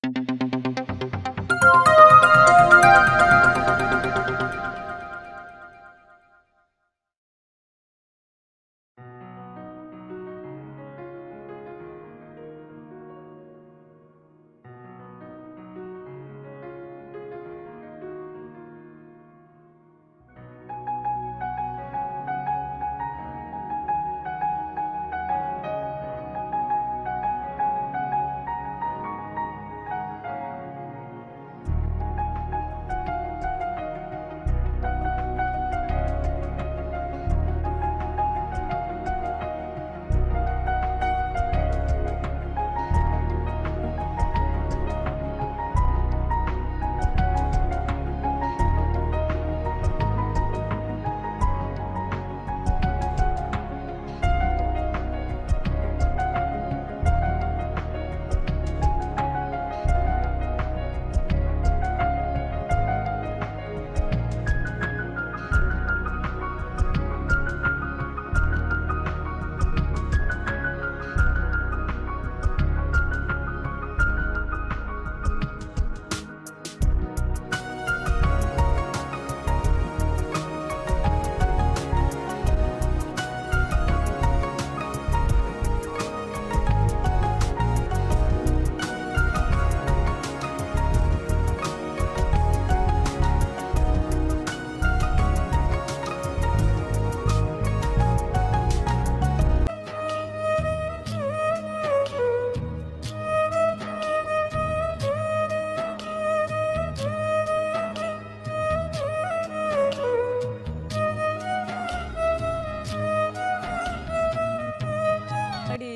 அப்படி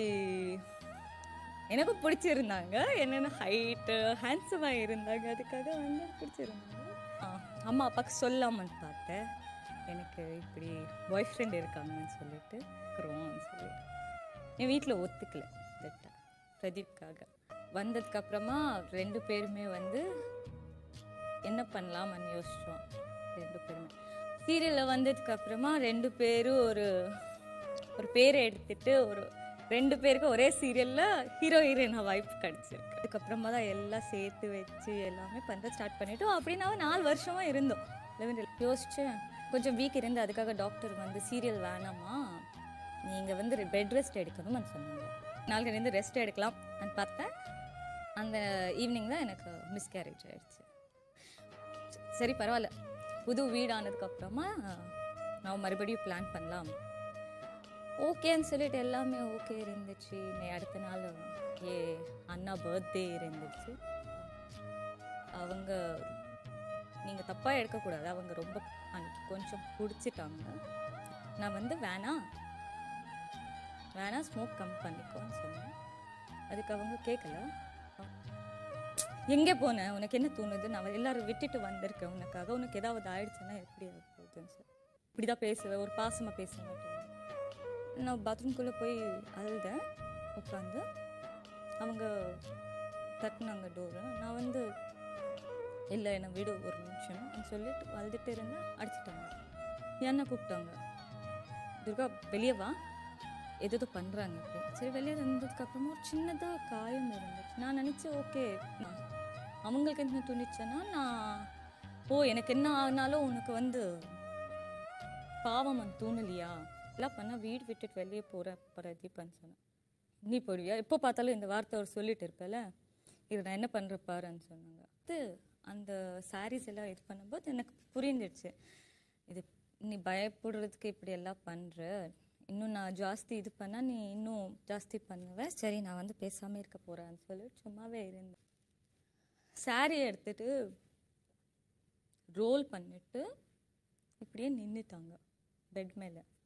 எனக்கும் பிடிச்சிருந்தாங்க என்னென்ன ஹைட்டு ஹேண்ட்ஸமாக இருந்தாங்க அதுக்காக வந்து பிடிச்சிருந்தாங்க ஆ, அம்மா அப்பாவுக்கு சொல்லாமன்னு பார்த்தேன் எனக்கு இப்படி பாய் ஃப்ரெண்ட் இருக்காங்கன்னு சொல்லிட்டு இருக்கிறோம்னு சொல்லி என் வீட்டில் ஒத்துக்கல தட்டா பிரதீப்காக வந்ததுக்கப்புறமா ரெண்டு பேருமே வந்து என்ன பண்ணலாம்னு யோசிச்சோம் ரெண்டு பேருமே சீரியலில் வந்ததுக்கு அப்புறமா ரெண்டு பேரும் ஒரு ஒரு பேரை எடுத்துட்டு ஒரு ரெண்டு பேருக்கு ஒரே சீரியலில் ஹீரோ ஹீரோயினா வாய்ப்பு கிடச்சிருக்கு அதுக்கப்புறமா தான் எல்லாம் சேர்த்து வச்சு எல்லாமே பண்ண ஸ்டார்ட் பண்ணிட்டோம் அப்படின்னா நாலு வருஷமா இருந்தோம் லெவன் யோசிச்சேன் கொஞ்சம் வீக் இருந்து அதுக்காக டாக்டர் வந்து சீரியல் வேணாமா நீங்கள் வந்து பெட் ரெஸ்ட் எடுக்கணும்னு சொன்னாங்க நாளைக்கு இருந்து ரெஸ்ட் எடுக்கலாம் பார்த்தேன் அந்த ஈவினிங் தான் எனக்கு மிஸ்கேரேஜ் ஆயிடுச்சு சரி பரவாயில்ல புது வீடானதுக்கு அப்புறமா நான் மறுபடியும் பிளான் பண்ணலாம் ஓகேன்னு சொல்லிட்டு எல்லாமே ஓகே இருந்துச்சு நீ அடுத்த நாள் ஏ அண்ணா பர்த்டே இருந்துச்சு அவங்க நீங்கள் தப்பாக எடுக்கக்கூடாது அவங்க ரொம்ப அன்னைக்கு கொஞ்சம் பிடிச்சிட்டாங்க நான் வந்து வேணாம் வேணாம் ஸ்மோக் கம் பண்ணிக்கோன்னு சொன்னேன் அதுக்கு அவங்க கேட்கல எங்கே போனேன் உனக்கு என்ன தோணுது நான் எல்லாரும் விட்டுட்டு வந்திருக்கேன் உனக்காக உனக்கு ஏதாவது ஆயிடுச்சுன்னா எப்படி ஆக போகுதுன்னு சொல்லி இப்படி தான் பேசுவேன் ஒரு பாசமாக பேச மாட்டேன் நான் பாத்ரூம்குள்ளே போய் அழுதேன் உட்காந்து அவங்க தட்டினாங்க டோரை நான் வந்து இல்லை என்னை விடு ஒரு நிமிஷம் சொல்லிட்டு அழுதுட்டு இருந்தேன் அடிச்சிட்டாங்க என்ன கூப்பிட்டாங்க துர்கா வெளியே வா ஏதோ பண்ணுறாங்க இப்படி சரி வெளியே வந்ததுக்கப்புறமா ஒரு சின்னதாக காயம் இருந்துச்சு நான் நினச்சேன் ஓகே அவங்களுக்கு என்ன தோணுச்சுன்னா நான் ஓ எனக்கு என்ன ஆனாலும் உனக்கு வந்து பாவம் அது தோணலையா எல்லாம் பண்ணால் வீடு விட்டுட்டு வெளியே போகிற பிரதீப்னு சொன்னேன் நீ போடுவியா எப்போ பார்த்தாலும் இந்த வார்த்தை அவர் சொல்லிட்டு இருப்பேல இது நான் என்ன பண்ணுற பாருன்னு சொன்னாங்க அது அந்த சாரீஸ் எல்லாம் இது பண்ணும்போது எனக்கு புரிஞ்சிடுச்சு இது நீ பயப்படுறதுக்கு இப்படி எல்லாம் பண்ணுற இன்னும் நான் ஜாஸ்தி இது பண்ணால் நீ இன்னும் ஜாஸ்தி பண்ணுவேன் சரி நான் வந்து பேசாமல் இருக்க போகிறேன்னு சொல்லிட்டு சும்மாவே இருந்தேன் சாரி எடுத்துட்டு ரோல் பண்ணிட்டு இப்படியே நின்றுட்டாங்க பெட் மேலே